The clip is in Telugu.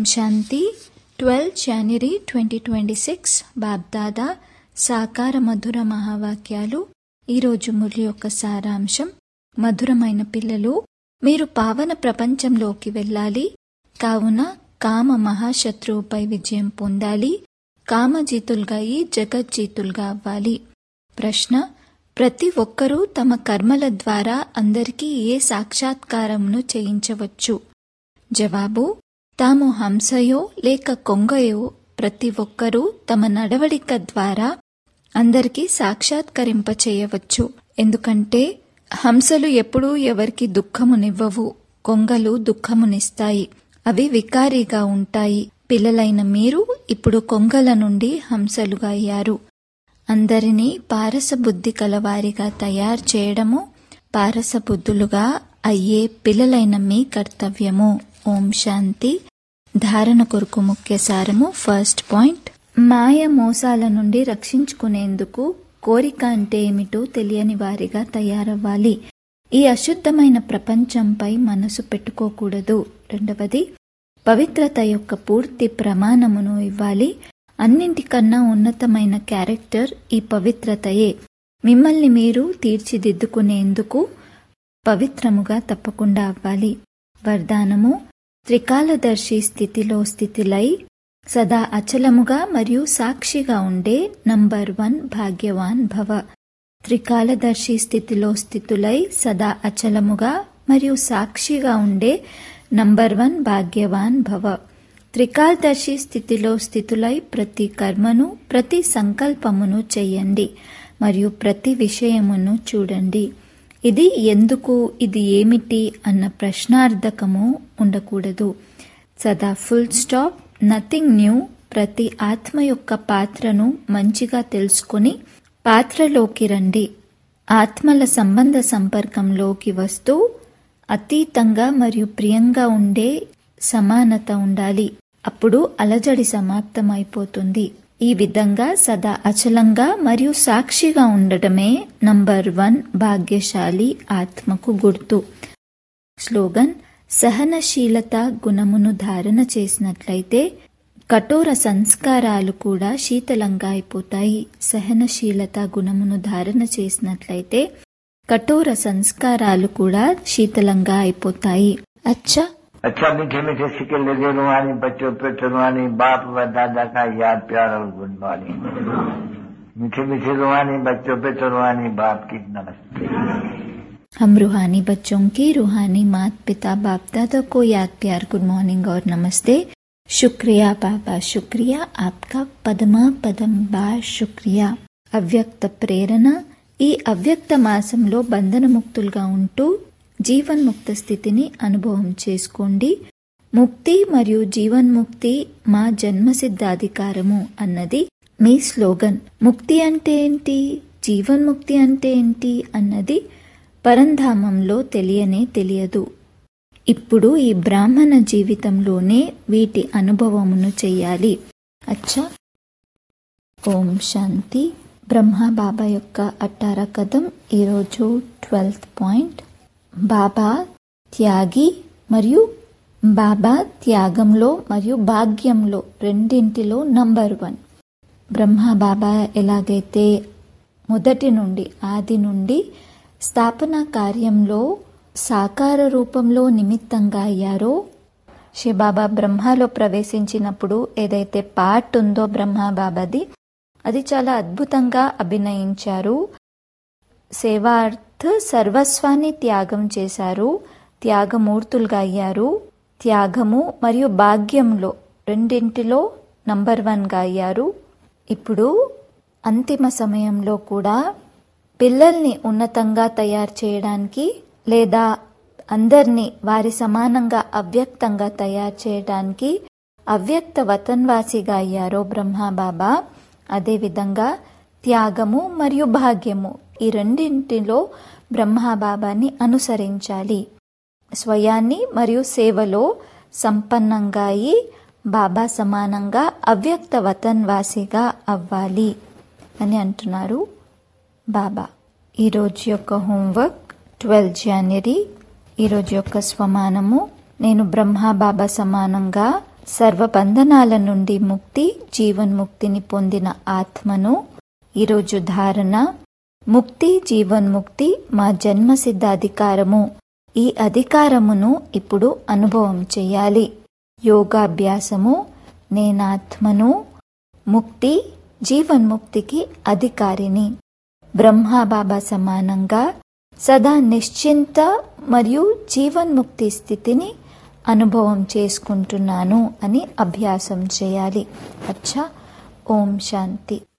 శాంతి twelve January twenty twenty six Bapdada సాకార మధుర మహావాక్యాలు ఈరోజు మురళి యొక్క సారాంశం మధురమైన పిల్లలు మీరు పావన ప్రపంచంలోకి వెళ్ళాలి కావున కామ మహాశత్రువుపై విజయం పొందాలి కామజీతులుగా అయి జగజ్జీతులుగా అవ్వాలి ప్రశ్న ప్రతి ఒక్కరూ తమ కర్మల ద్వారా అందరికీ ఏ సాక్షాత్కారమును చేయించవచ్చు జవాబు తాము హంసయో లేక కొంగయో ప్రతి ఒక్కరూ తమ నడవడిక ద్వారా అందరికీ సాక్షాత్కరింప చేయవచ్చు ఎందుకంటే హంసలు ఎప్పుడూ ఎవరికి దుఃఖమునివ్వవు కొంగలు దుఃఖమునిస్తాయి అవి వికారీగా ఉంటాయి పిల్లలైన మీరు ఇప్పుడు కొంగల నుండి హంసలుగా అయ్యారు అందరినీ పారసబుద్ధి కలవారిగా తయారు చేయడము పారసబుద్ధులుగా అయ్యే పిల్లలైన మీ కర్తవ్యము ఓం శాంతి ధారణ కొరకు ముఖ్య సారము ఫస్ట్ పాయింట్ మాయ మోసాల నుండి రక్షించుకునేందుకు కోరిక అంటే ఏమిటో తెలియని వారిగా తయారవ్వాలి ఈ అశుద్ధమైన ప్రపంచంపై మనసు పెట్టుకోకూడదు రెండవది పవిత్రత యొక్క పూర్తి ప్రమాణమును ఇవ్వాలి అన్నింటికన్నా ఉన్నతమైన క్యారెక్టర్ ఈ పవిత్రతయే మిమ్మల్ని మీరు తీర్చిదిద్దుకునేందుకు పవిత్రముగా తప్పకుండా అవ్వాలి వరదానము త్రికాలదర్శి స్థితిలో స్థితిలై సదా అచలముగా మరియు సాక్షిగా ఉండే నంబర్ వన్ భాగ్యవాన్ భవ త్రికాలదర్శి స్థితిలో స్థితులై సదా అచలముగా మరియు సాక్షిగా ఉండే నంబర్ వన్ భాగ్యవాన్ భవ త్రికాలదర్శి స్థితిలో స్థితులై ప్రతి కర్మను ప్రతి సంకల్పమును చెయ్యండి మరియు ప్రతి విషయమును చూడండి ఇది ఎందుకు ఇది ఏమిటి అన్న ప్రశ్నార్థకము ఉండకూడదు సదా ఫుల్ స్టాప్ నథింగ్ న్యూ ప్రతి ఆత్మ యొక్క పాత్రను మంచిగా తెలుసుకుని పాత్రలోకి రండి ఆత్మల సంబంధ సంపర్కంలోకి వస్తూ అతీతంగా మరియు ప్రియంగా ఉండే సమానత ఉండాలి అప్పుడు అలజడి సమాప్తమైపోతుంది ఈ విధంగా సదా అచలంగా మరియు సాక్షిగా ఉండటమే నంబర్ వన్ భాగ్యశాలి ఆత్మకు గుర్తు స్లోగన్ సహనశీలత గుణమును ధారణ చేసినట్లయితే కఠోర సంస్కారాలు కూడా శీతలంగా అయిపోతాయి సహనశీలత గుణమును ధారణ చేసినట్లయితే కఠోర సంస్కారాలు కూడా శీతలంగా అయిపోతాయి అచ్చా अच्छा मीठे मीठे सिक्के लगे रुहानी बच्चों पे रुहानी बाप व दादा का याद प्यार और गुड मॉर्निंग मीठे मीठे रुहानी बच्चों पे रुहानी बाप की नमस्ते हम रूहानी बच्चों की रूहानी मात पिता बाप दादा को याद प्यार गुड मॉर्निंग और नमस्ते शुक्रिया बाबा शुक्रिया आपका పదమా పదం బా శుక్రియా అవ్యక్త ప్రేరణ ఈ అవ్యక్త మాసంలో బంధనముక్తులుగా ఉంటూ జీవన్ముక్త స్థితిని అనుభవం చేసుకోండి ముక్తి మరియు జీవన్ముక్తి మా జన్మసిద్ధాధికారము అన్నది మీ స్లోగన్ ముక్తి అంటే ఏంటి జీవన్ముక్తి అంటే ఏంటి అన్నది పరంధామంలో తెలియనే తెలియదు ఇప్పుడు ఈ బ్రాహ్మణ జీవితంలోనే వీటి అనుభవమును చెయ్యాలి అచ్చా ఓం శాంతి బ్రహ్మ బాబా యొక్క అట్టార కథం ఈరోజు ట్వెల్త్ పాయింట్ బాబా త్యాగి మరియు బాబా త్యాగంలో మరియు భాగ్యంలో రెండింటిలో నంబర్ వన్ బ్రహ్మ బాబా ఎలాగైతే మొదటి నుండి ఆది నుండి స్థాపన కార్యంలో సాకార రూపంలో నిమిత్తంగా అయ్యారో శివబాబా బ్రహ్మలో ప్రవేశించినప్పుడు ఏదైతే పార్ట్ ఉందో బ్రహ్మ బాబాది అది చాలా అద్భుతంగా అభినయించారు సేవార్థ సర్వస్వాన్ని త్యాగం చేశారు త్యాగమూర్తులుగా అయ్యారు త్యాగము మరియు భాగ్యంలో రెండింటిలో నంబర్ వన్గా అయ్యారు ఇప్పుడు అంతిమ సమయంలో కూడా పిల్లల్ని ఉన్నతంగా తయారు చేయడానికి లేదా అందరినీ వారి సమానంగా అవ్యక్తంగా తయారు చేయడానికి అవ్యక్త వతన్వాసిగా అయ్యారో బ్రహ్మబాబా అదేవిధంగా త్యాగము మరియు భాగ్యము ఈ రెండింటిలో బ్రహ్మబాబాని అనుసరించాలి స్వయాన్ని మరియు సేవలో సంపన్నంగా అయి బాబా సమానంగా అవ్యక్త వతన్వాసిగా అవ్వాలి అని అంటున్నారు బాబా ఈరోజు యొక్క హోంవర్క్ ట్వెల్వ్ జనవరి ఈరోజు యొక్క స్వమానము నేను బ్రహ్మ బాబా సమానంగా సర్వబంధనాల నుండి ముక్తి జీవన్ముక్తిని పొందిన ఆత్మను ఈరోజు ధారణ ముక్తి జీవన్ముక్తి మా జన్మసిద్ధ అధికారము ఈ అధికారమును ఇప్పుడు అనుభవం చేయాలి యోగాభ్యాసము నేనాత్మను ముక్తి జీవన్ముక్తికి అధికారిని బ్రహ్మాబాబా సమానంగా సదా నిశ్చింత మరియు జీవన్ముక్తి స్థితిని అనుభవం చేసుకుంటున్నాను అని అభ్యాసం చేయాలి అచ్చా ఓం శాంతి